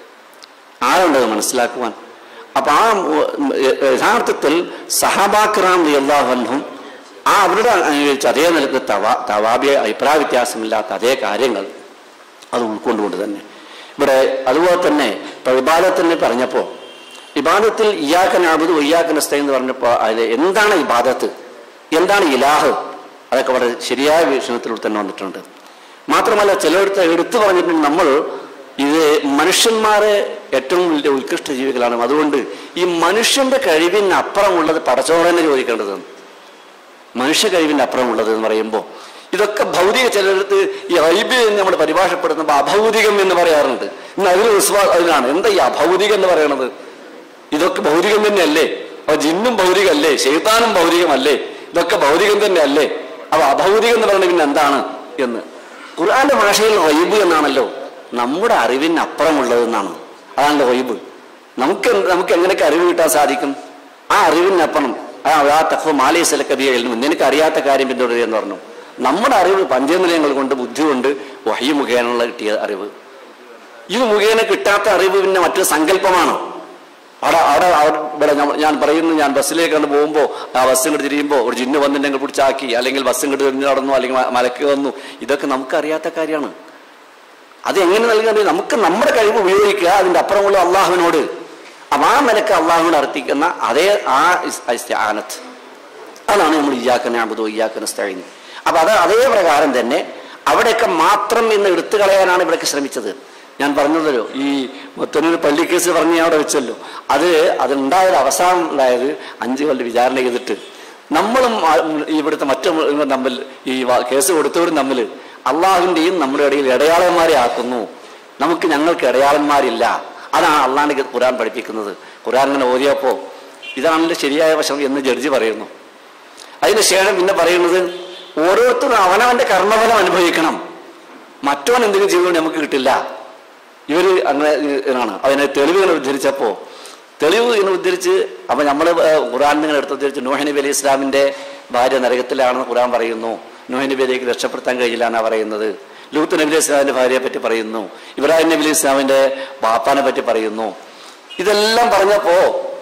ആരുണ്ട് അത് മനസ്സിലാക്കുവാൻ അപ്പൊ ആ ഉം, യ- യഥാർത്ഥത്തിൽ സഹാബാക്രാം അള്ളാഹുനും ആ അവരുടെ അനുകരിച്ച് അതേ നിലക്ക് തവാ തവാബിയ അഭിപ്രായ വ്യത്യാസമില്ലാത്ത അതേ കാര്യങ്ങൾ അത് ഉൾക്കൊണ്ടുകൊണ്ട് തന്നെ ഇവിടെ അതുപോലെ തന്നെ ഇപ്പൊ ഇബാദത്തിനെ പറഞ്ഞപ്പോൾ ഇബാദത്തിൽ ഇയാക്കൻ ആബുദ് ഇയാക്കൻ അസ്ത എന്ന് പറഞ്ഞപ്പോൾ അതിൽ എന്താണ് ഇബാദത്ത് എന്താണ് ഇലാഹ് അതൊക്കെ വളരെ ശരിയായ വീക്ഷണത്തിലൂടെ തന്നെ വന്നിട്ടുണ്ട് മാത്രമല്ല ചിലയിടത്ത് എടുത്തു പറഞ്ഞിട്ടുണ്ട് നമ്മൾ ഇത് മനുഷ്യന്മാരെ ഏറ്റവും വലിയ ഉത്കൃഷ്ട ജീവികളാണ് അതുകൊണ്ട് ഈ മനുഷ്യന്റെ കഴിവിന് അപ്പുറമുള്ളത് പടച്ചോറനെ ചോദിക്കേണ്ടതാണ് മനുഷ്യ കഴിവിന്റെ അപ്പുറമുള്ളത് എന്ന് പറയുമ്പോൾ ഇതൊക്കെ ഭൗതിക ചിലടത്ത് ഈ ഐബി എന്ന് നമ്മൾ പരിഭാഷപ്പെടുത്തുമ്പോൾ അഭൗതികം എന്ന് പറയാറുണ്ട് ഇന്ന് അതിന് വിശ്വാ അതിനാണ് എന്താ ഈ അഭൗതികം എന്ന് പറയണത് ഇതൊക്കെ ഭൗതികം തന്നെയല്ലേ അപ്പൊ ജിന്നും ഭൗതികമല്ലേ ശൈത്താനും ഭൗതികമല്ലേ ഇതൊക്കെ ഭൗതികം തന്നെയല്ലേ അപ്പൊ അഭൗതികം എന്ന് പറയുന്നത് പിന്നെ എന്താണ് എന്ന് ഖുർആന്റെ ഭാഷയിൽ റൈബ് എന്നാണല്ലോ നമ്മുടെ അറിവിന് അപ്പുറമുള്ളത് എന്നാണ് അതാണല്ലോ റൈബ് നമുക്ക് എന്ത്- നമുക്ക് എങ്ങനെയൊക്കെ അറിവ് കിട്ടാൻ സാധിക്കും ആ അറിവിനപ്പുറം ആ ആ തഖ്വ മാലി സലക്കബിയയിൽ നിനക്ക് അറിയാത്ത കാര്യം പിന്തുടരുക എന്ന് പറഞ്ഞു നമ്മുടെ അറിവ് പഞ്ചേന്ദ്രിയങ്ങൾ കൊണ്ട് ബുദ്ധി കൊണ്ട് വഹി മുഖേനുള്ള കിട്ടിയ അറിവ് ഇത് മുഖേന കിട്ടാത്ത അറിവ് പിന്നെ മറ്റൊരു സങ്കല്പമാണ് അവിടെ അവിടെ അവിടെ ഇവിടെ ഞാൻ- ഞാൻ പറയുന്നു ഞാൻ ബസ്സിലേക്ക് കണ്ട് പോകുമ്പോൾ ആ ബസ് ഇങ്ങോട്ട് തിരിയുമ്പോൾ ഒരു ജിന്ന് വന്നിട്ടുണ്ടെങ്കിൽ പിടിച്ചാക്കി അല്ലെങ്കിൽ ബസ് ഇങ്ങോട്ട് തിരിഞ്ഞു നടന്നു അല്ലെങ്കിൽ മ- മലക്ക് വന്നു ഇതൊക്കെ നമുക്ക് അറിയാത്ത കാര്യമാണ് അത് എങ്ങനെ നൽകുന്നത് നമുക്ക് നമ്മുടെ കഴിവ് ഉപയോഗിക്കുക അതിന്റെ അപ്പുറമുള്ള അള്ളാഹുവിനോട് അപ്പൊ ആ നിലക്ക് അള്ളാഹുവിനോട് അർത്ഥിക്കുന്ന അതേ ആ ആനത്ത് അതാണ് നമ്മൾ ഇയാക്കനെ അബുദോ ഇയാക്കനെ സ്ഥഴിഞ്ഞ് അപ്പൊ അത് അതേ പ്രകാരം തന്നെ അവിടെയൊക്കെ മാത്രം എന്ന് എടുത്തു കളയാനാണ് ഇവിടേക്ക് ശ്രമിച്ചത് ഞാൻ പറഞ്ഞതല്ലോ ഈ മുത്തനൂർ പള്ളിക്കേസ് പറഞ്ഞ് ഞാൻ അവിടെ വെച്ചല്ലോ അത് അതുണ്ടായത് അവസാനം ഉണ്ടായത് അഞ്ച് കൊല്ലം വിചാരണ ചെയ്തിട്ട് നമ്മളും ആ, ഉം, ഇവിടുത്തെ മറ്റു മൃഗങ്ങളും തമ്മിൽ ഈ വ- കേസ് കൊടുത്തവരും തമ്മിൽ അള്ളാഹുവിന്റെയും നമ്മുടെ ഇടയിൽ ഇടയാളന്മാരെ ആക്കുന്നു നമുക്ക് ഞങ്ങൾക്ക് ഇടയാളന്മാരില്ല അതാണ് അള്ളാഹിന്റെ ഖുറാൻ പഠിപ്പിക്കുന്നത് ഖുറാൻ ഇങ്ങനെ ഓതിയപ്പോ ഇതാണല്ലോ ശരിയായ വശം എന്ന് ജഡ്ജി പറയുന്നു അതിന് ശേഷം പിന്നെ പറയുന്നത് ഓരോരുത്തരും അവനവന്റെ കർമ്മഫലം അനുഭവിക്കണം മറ്റവൻ എന്തെങ്കിലും ചെയ്തുകൊണ്ട് നമുക്ക് കിട്ടില്ല ഇവര് അങ്ങനെ ആണ് അതിനെ തെളിവുകൾ ഉദ്ധരിച്ചപ്പോ തെളിവ് ഇങ്ങനെ ഉദ്ധരിച്ച് അപ്പൊ നമ്മൾ ഖുറാൻ ഇങ്ങനെ എടുത്ത് ഉദ്ധരിച്ച് നോഹ നബി അലി ഇസ്ലാമിന്റെ ഭാര്യ നരകത്തിലാണെന്ന് ഖുറാൻ പറയുന്നു നോഹ നബി അലിക്ക് രക്ഷപ്പെടുത്താൻ കഴിയില്ല എന്നാ പറയുന്നത് ലൂത്ത് നബി അലി ഇസ്ലാമിന്റെ ഭാര്യയെ പറ്റി പറയുന്നു ഇബ്രാഹിം നബി അലി ഇസ്ലാമിന്റെ ബാപ്പാനെ പറ്റി പറയുന്നു ഇതെല്ലാം പറഞ്ഞപ്പോ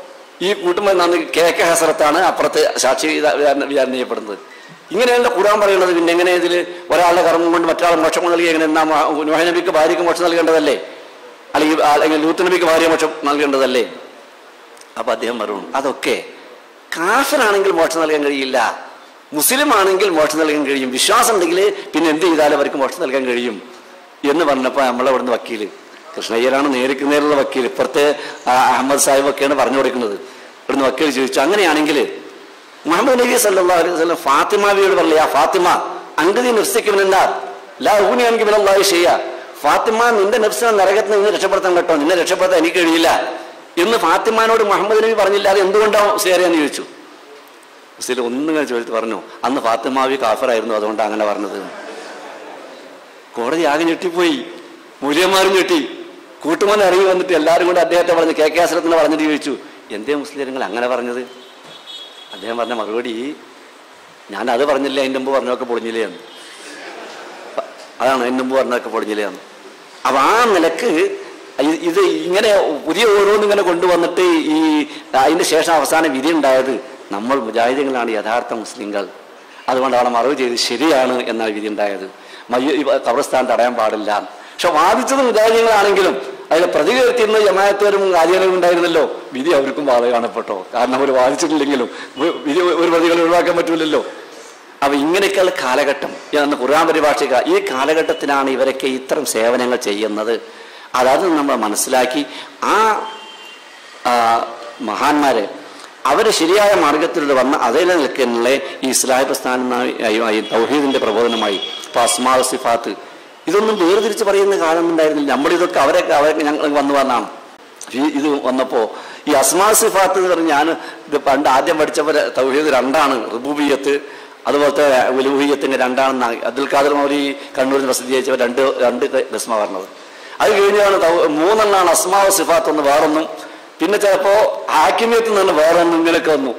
ഈ കൂട്ടുമ്പോൾ നന്ന് കെ കെ ഹസരത്താണ് അപ്പുറത്ത് സാക്ഷി വിചാ- വിചാരണ വിചാരണ ചെയ്യപ്പെടുന്നത് ഇങ്ങനെയല്ല ഖുറാൻ പറയുന്നത് പിന്നെ എങ്ങനെ ഇതിൽ ഒരാളുടെ കർമ്മം കൊണ്ട് മറ്റൊരാൾ മോക്ഷം നൽകി എങ്ങനെ എന്നാ നോഹ നബിക്ക് ഭാര്യയ്ക്ക് മോക്ഷം നൽകേണ്ടതല്ലേ അല്ലെങ്കിൽ അല്ലെങ്കിൽ ലൂത്ത് നബിക്ക് ഭാര്യ മോക്ഷം നൽകേണ്ടതല്ലേ അപ്പൊ അദ്ദേഹം പറഞ്ഞു അതൊക്കെ കാഫിനാണെങ്കിൽ മോക്ഷം നൽകാൻ കഴിയില്ല മുസ്ലിം ആണെങ്കിൽ മോക്ഷം നൽകാൻ കഴിയും വിശ്വാസം ഉണ്ടെങ്കിൽ പിന്നെ എന്ത് ചെയ്താലും അവർക്ക് മോക്ഷം നൽകാൻ കഴിയും എന്ന് പറഞ്ഞപ്പോൾ നമ്മളെ ഇവിടുന്ന് വക്കീല് കൃഷ്ണയ്യരാണ് നേരിക്ക് നേരുള്ള വക്കീൽ ഇപ്പുറത്തെ ആ, അഹമ്മദ് സാഹിബ് ഒക്കെയാണ് പറഞ്ഞു കൊടുക്കുന്നത് ഇവിടുന്ന് വക്കീൽ ചോദിച്ചു അങ്ങനെയാണെങ്കിൽ മുഹമ്മദ് നബി സല്ലാ അലൈഹി വസല്ലം ഫാത്തിമാവിയോട് പറഞ്ഞില്ല ആ ഫാത്തിമ അങ്കതി നിർത്തിക്കുമെന്നാ ലാ ഊനിയാണെങ്കിൽ മിനല്ലാഹി ചെയ്യാ ഫാത്തിമ നിന്റെ നഫ്സിനെ നരകത്തിൽ നിന്ന് രക്ഷപ്പെടുത്താൻ കേട്ടോ നിന്നെ രക്ഷപ്പെടുത്താൻ എനിക്ക് കഴിയില്ല എന്ന് ഫാത്തിമാനോട് മുഹമ്മദ് നബി പറഞ്ഞില്ല അത് എന്തുകൊണ്ടാവും സേറിയെന്ന് ചോദിച്ചു മുസ്ലിം ഒന്നും ഇങ്ങനെ ചോദിച്ചു പറഞ്ഞു അന്ന് ഫാത്തിമാവി കാഫറായിരുന്നു അതുകൊണ്ടാണ് അങ്ങനെ പറഞ്ഞത് കോടതി ആകെ ഞെട്ടിപ്പോയി മൂല്യന്മാരും ഞെട്ടി കൂട്ടുമോൻ ഇറങ്ങി വന്നിട്ട് എല്ലാവരും കൂടെ അദ്ദേഹത്തെ പറഞ്ഞ് കെ കെ അസരത്തിന് പറഞ്ഞിട്ട് ചോദിച്ചു എന്തേ മുസ്ലിങ്ങൾ അങ്ങനെ പറഞ്ഞത് അദ്ദേഹം പറഞ്ഞ മറുപടി ഞാൻ അത് പറഞ്ഞില്ല അതിൻ്റെ മുമ്പ് പറഞ്ഞൊക്കെ പൊളിഞ്ഞില്ലേ എന്ന് അതാണ് അതിൻ്റെ മുമ്പ് പറഞ്ഞൊക്കെ പൊളിഞ്ഞില്ലേ എന്ന് അപ്പൊ ആ നിലക്ക് ഇ- ഇത് ഇങ്ങനെ പുതിയ ഓരോന്നും ഇങ്ങനെ കൊണ്ടുവന്നിട്ട് ഈ അതിന്റെ ശേഷം അവസാന വിധി ഉണ്ടായത് നമ്മൾ മുജാഹിദീങ്ങളാണ് യഥാർത്ഥ മുസ്ലിങ്ങൾ അതുകൊണ്ട് അവളെ മറവ് ചെയ്ത് ശരിയാണ് എന്നാണ് വിധി ഉണ്ടായത് മയ്യ ഈ കബർസ്ഥാൻ തടയാൻ പാടില്ല പക്ഷെ വാദിച്ചത് മുജാഹിദീങ്ങളാണെങ്കിലും അതിൽ പ്രതികരിച്ചിരുന്ന ജമായത്തോരും കാര്യങ്ങളും ഉണ്ടായിരുന്നല്ലോ വിധി അവർക്കും ബാധ കാണപ്പെട്ടോ കാരണം അവർ വാദിച്ചിട്ടില്ലെങ്കിലും വി- വിധി ഒരു പ്രതികളെ ഒഴിവാക്കാൻ പറ്റൂലല്ലോ അപ്പൊ ഇങ്ങനെയൊക്കെയുള്ള കാലഘട്ടം എന്ന് ഖുർആൻ പരിഭാഷിക ഈ കാലഘട്ടത്തിലാണ് ഇവരൊക്കെ ഇത്തരം സേവനങ്ങൾ ചെയ്യുന്നത് അതായത് നമ്മൾ മനസ്സിലാക്കി ആ ആ, മഹാന്മാരെ അവര് ശരിയായ മാർഗത്തിലൂടെ വന്ന അതേ നിൽക്കുന്ന ഈ ഇസ്ലാഹി പ്രസ്ഥാനമായി തൗഹീദിന്റെ പ്രബോധനമായി ഇപ്പൊ അസ്മാ സിഫാത്ത് ഇതൊന്നും വേർതിരിച്ച് പറയുന്ന കാലം ഉണ്ടായിരുന്നില്ല നമ്മളിതൊക്കെ അവരൊക്കെ അവരൊക്കെ ഞങ്ങൾ വന്നു വന്നാണ് ഈ ഇത് വന്നപ്പോ ഈ അസ്മാ സിഫാത്ത് എന്ന് പറഞ്ഞ് ഞാൻ ഇത് പണ്ട് ആദ്യം പഠിച്ചപ്പോൾ തൗഹീദ് രണ്ടാണ് റുബൂബിയത്ത് അതുപോലത്തെ ഉലുഹീയത്തിന്റെ രണ്ടാണെന്നാണ് അബ്ദുൽ ഖാദർ മൗലി കണ്ണൂരിൽ പ്രസിദ്ധീകരിച്ചവർ രണ്ട് രണ്ട് കസ്മ പറഞ്ഞത് അത് കഴിഞ്ഞാണ് തൗ- മൂന്നെണ്ണാണ് അസ്മാവ് സിഫാത്ത് ഒന്ന് വേറൊന്നും പിന്നെ ചിലപ്പോ ഹാക്കിമ്യത്തിൽ നിന്ന് വേറൊന്നും ഇങ്ങനെയൊക്കെ വന്നു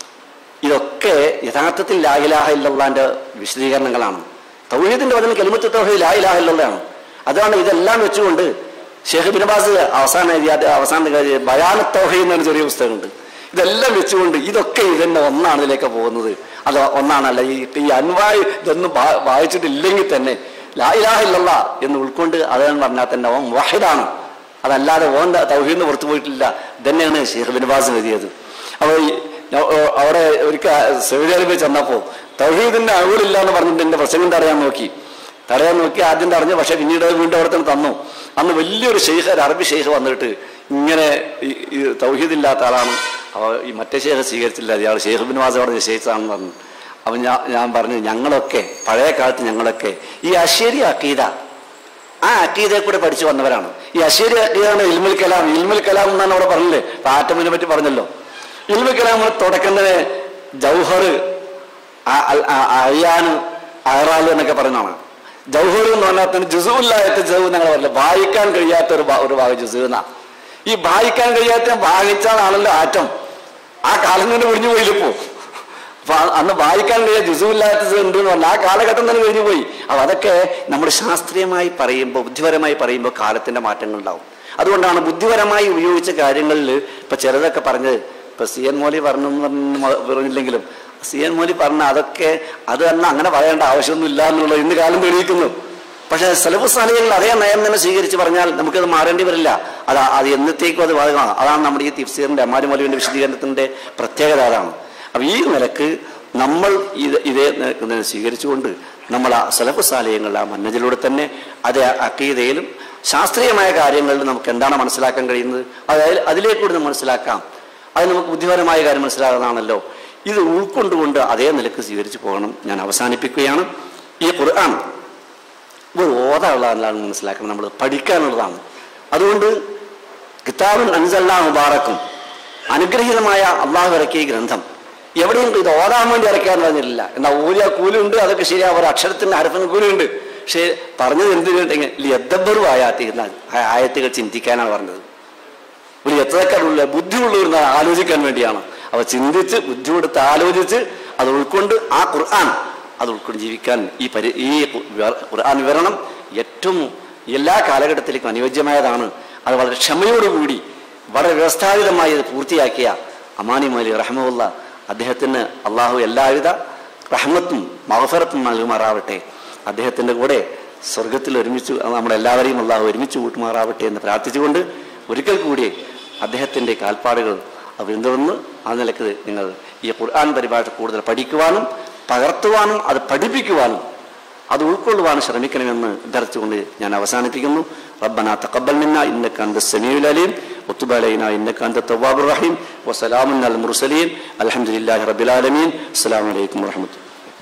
ഇതൊക്കെ യഥാർത്ഥത്തിൽ ലായിലാഹ ഇല്ലാന്റെ വിശദീകരണങ്ങളാണ് തൗഹീദിന്റെ വചനം കെലിമത്ത് തൗഹീദ് ലായിലാഹ ഇല്ലാണ് അതാണ് ഇതെല്ലാം വെച്ചുകൊണ്ട് ഷെയ്ഖ് ബിനബാസ് അവസാന എഴുതിയ അത് അവസാന കാര്യം ബയാന തൗഹീദ് എന്നൊരു ചെറിയ പുസ്തകമുണ്ട് ഇതെല്ലാം വെച്ചുകൊണ്ട് ഇതൊക്കെ ഇതന്നെ ഒന്നാണ് ഇതിലേക്ക് പോകുന്നത് അത് ഒന്നാണല്ല ഈ ഈ അൻവായ് ഇതൊന്നും വാ- വായിച്ചിട്ടില്ലെങ്കിൽ തന്നെ ലായിലാഹ ഇല്ലല്ല എന്ന് ഉൾക്കൊണ്ട് അതെന്ന് പറഞ്ഞാൽ തന്നെ ഓൻ വാഹിദാണ് അതല്ലാതെ ഓൻ തൗഹീദിന് പുറത്തു പോയിട്ടില്ല ഇതന്നെയാണ് ഷെയ്ഖ് ബിനബാസ് എഴുതിയത് അപ്പോൾ ഈ ഞാൻ, ഓ, അവിടെ ഒരിക്കൽ സൗദി അറേബ്യ ചെന്നപ്പോ തൗഹീദിന്റെ അഴിവില്ല എന്ന് പറഞ്ഞിട്ട് എന്റെ പ്രസംഗം തടയാൻ നോക്കി തടയാൻ നോക്കി ആദ്യം തടഞ്ഞു പക്ഷെ പിന്നീട് അത് വീണ്ടും അവിടെ തന്നെ തന്നു അന്ന് വലിയൊരു ഷെയ്ഖ് ഒരു അറബി ഷെയ്ഖ് വന്നിട്ട് ഇങ്ങനെ ഈ- ഈ തൗഹീദില്ലാത്ത ആളാണ് അപ്പോൾ ഈ മറ്റേ ഷെയ്ഖ് സ്വീകരിച്ചില്ല ഇയാൾ ഷെയ്ഖ് ബിൻ വാസ് അവിടെ നിശ്ചയിച്ചതാണെന്ന് പറഞ്ഞു അപ്പം ഞാൻ ഞാൻ പറഞ്ഞു ഞങ്ങളൊക്കെ പഴയ കാലത്ത് ഞങ്ങളൊക്കെ ഈ അശ്ശേരി അക്കീദ ആ അക്കീദയെ കൂടെ പഠിച്ചു വന്നവരാണ് ഈ അശ്ശേരി അക്കീദാണ് ഇൽമുൽ കലാം ഇൽമുൽ കലാം എന്നാണ് അവിടെ പറഞ്ഞില്ലേ ഇപ്പൊ ആറ്റമിനെ പറ്റി പറഞ്ഞല്ലോ ഇൽമുൽ കലാം തുടക്കുന്നത് ജൗഹർ ആ- അൽ- ആ- അയ്യാന് അയറാല് എന്നൊക്കെ പറയുന്നതാണ് ജൗഹർ എന്ന് പറഞ്ഞാൽ തന്നെ ജുസുല്ലായിട്ട് ജസു ഞങ്ങൾ പറയില്ല വായിക്കാൻ കഴിയാത്ത ഒരു ഭാ- ഒരു ഭാഗം ജുസു എന്നാ ഈ വായിക്കാൻ കഴിയാത്ത വായിച്ചാണല്ലോ ആറ്റം ആ കാലം തന്നെ ഒഴിഞ്ഞു പോയില്ലിപ്പോ അപ്പൊ ആ- അന്ന് വായിക്കാനുള്ള ജുസുമില്ലാത്തത് ഉണ്ട് എന്ന് പറഞ്ഞാൽ ആ കാലഘട്ടം തന്നെ കഴിഞ്ഞു പോയി അപ്പൊ അതൊക്കെ നമ്മൾ ശാസ്ത്രീയമായി പറയുമ്പോൾ ബുദ്ധിപരമായി പറയുമ്പോൾ കാലത്തിന്റെ മാറ്റങ്ങൾ ഉണ്ടാവും അതുകൊണ്ടാണ് ബുദ്ധിപരമായി ഉപയോഗിച്ച കാര്യങ്ങളിൽ ഇപ്പൊ ചിലതൊക്കെ പറഞ്ഞത് ഇപ്പൊ സി എൻ മോലി പറഞ്ഞു എന്ന് പറഞ്ഞ് മ- പറഞ്ഞില്ലെങ്കിലും സി എൻ മോലി പറഞ്ഞ അതൊക്കെ അത് തന്നെ അങ്ങനെ പറയേണ്ട ആവശ്യമൊന്നും ഇല്ല എന്നുള്ളത് ഇന്ന് കാലം തെളിയിക്കുന്നു പക്ഷെ സലഫ് സാലികൾ അതേ നയം തന്നെ സ്വീകരിച്ച് പറഞ്ഞാൽ നമുക്കത് മാറേണ്ടി വരില്ല അത് അത് എന്നത്തേക്കും അത് ബാധകമാണ് അതാണ് നമ്മുടെ ഈ തിഫ്സീറിന്റെ അമ്മാരി മൗലവിന്റെ വിശദീകരണത്തിന്റെ പ്രത്യേകത അതാണ് അപ്പൊ ഈ നിലക്ക് നമ്മൾ ഇത് ഇതേ നിലക്ക് സ്വീകരിച്ചുകൊണ്ട് നമ്മൾ ആ സലഫ് സാലയങ്ങൾ ആ മന്നജിലൂടെ തന്നെ അത് അക്കീതയിലും ശാസ്ത്രീയമായ കാര്യങ്ങളിൽ നമുക്ക് എന്താണ് മനസ്സിലാക്കാൻ കഴിയുന്നത് അതായത് അതിലേക്കൂടി നമുക്ക് മനസ്സിലാക്കാം അത് നമുക്ക് ബുദ്ധിപരമായ കാര്യം മനസ്സിലാകുന്നതാണല്ലോ ഇത് ഉൾക്കൊണ്ടുകൊണ്ട് അതേ നിലക്ക് സ്വീകരിച്ചു പോകണം ഞാൻ അവസാനിപ്പിക്കുകയാണ് ഈ ഖുർആൻ ഒരു ഓതാനുള്ളതാണ് മനസ്സിലാക്കണം നമ്മൾ പഠിക്കാനുള്ളതാണ് അതുകൊണ്ട് കിതാബുൻ അൻസല്ലാ മുബാറക്കും അനുഗ്രഹീതമായ അള്ളാഹു ഇറക്കിയ ഈ ഗ്രന്ഥം എവിടെയുണ്ട് ഇത് ഓതാൻ വേണ്ടി ഇറക്കാൻ പറഞ്ഞില്ല എന്നാൽ ഊരിയ കൂലുണ്ട് അതൊക്കെ ശരിയാ ഒരു അക്ഷരത്തിന്റെ അരഫിന് കൂലുണ്ട് പക്ഷേ പറഞ്ഞത് എന്തിനുണ്ടെങ്കിൽ യദ്ബറു ആയാത്തി എന്ന ആയത്തുകൾ ചിന്തിക്കാനാണ് പറഞ്ഞത് ഒരു എത്രക്കാരുള്ള ബുദ്ധിയുള്ളവർ ആലോചിക്കാൻ വേണ്ടിയാണ് അവ ചിന്തിച്ച് ബുദ്ധി കൊടുത്ത് ആലോചിച്ച് അത് ഉൾക്കൊണ്ട് ആ ഖുർആൻ അത് ഉൾക്കൊണ്ട് ജീവിക്കാൻ ഈ പരി ഈ ഖു- ഖുർആൻ വിവരണം ഏറ്റവും എല്ലാ കാലഘട്ടത്തിലേക്കും അനുയോജ്യമായതാണ് അത് വളരെ ക്ഷമയോടുകൂടി വളരെ വ്യവസ്ഥാപിതമായി ഇത് പൂർത്തിയാക്കിയ അമാനി മൗലി റഹ്മുല്ല അദ്ദേഹത്തിന് അള്ളാഹു എല്ലാവിധ റഹ്മത്തും മഹഫറത്തും നൽകുമാറാവട്ടെ അദ്ദേഹത്തിന്റെ കൂടെ സ്വർഗത്തിൽ ഒരുമിച്ച് നമ്മളെല്ലാവരെയും അള്ളാഹു ഒരുമിച്ച് കൂട്ടുമാറാവട്ടെ എന്ന് പ്രാർത്ഥിച്ചുകൊണ്ട് ഒരിക്കൽ കൂടി അദ്ദേഹത്തിന്റെ കാൽപ്പാടുകൾ അത് പിന്തുടർന്ന് ആ നിലക്ക് നിങ്ങൾ ഈ ഖുർആൻ പരിഭാഷ കൂടുതൽ പഠിക്കുവാനും പകർത്തുവാനും അത് പഠിപ്പിക്കുവാനും അത് ഉൾക്കൊള്ളുവാനും ശ്രമിക്കണമെന്ന് അഭ്യർത്ഥിച്ചുകൊണ്ട് ഞാൻ അവസാനിപ്പിക്കുന്നു റബ്ബന തഖബ്ബൽ മിന്ന ഇന്നക അന്ത സമീഉൽ അലീം വതുബ് അലൈനാ ഇന്നക അന്ത തവ്വാബുർ റഹീം വസലാമുൻ അലൽ മുർസലീൻ അൽഹംദുലില്ലാഹി റബ്ബിൽ ആലമീൻ അസ്സലാമു അലൈക്കും വറഹ്മത്തുള്ളാഹി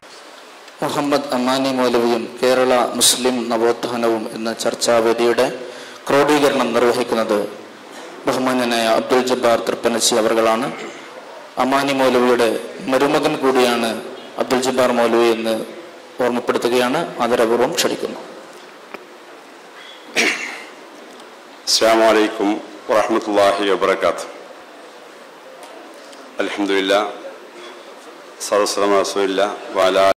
മുഹമ്മദ് അമാനി മൗലവിയും കേരള മുസ്ലിം നവോത്ഥാനവും എന്ന ചർച്ചാവേദിയുടെ ക്രോഡീകരണം നിർവഹിക്കുന്നത് ബഹുമാന്യനായ അബ്ദുൽ ജബ്ബാർ തൃപ്പനച്ചി അവർകളാണ് അമാനി മൗലവിയുടെ മരുമകൻ കൂടിയാണ് അബ്ദുൽ ജബ്ബാർ മൗലവി എന്ന് ഓർമ്മപ്പെടുത്തുകയാണ് ആദരപൂർവ്വം ക്ഷണിക്കുന്നു السلام عليكم ورحمة الله وبركاته الحمد لله صلى الله عليه وسلم على رسول الله وعلى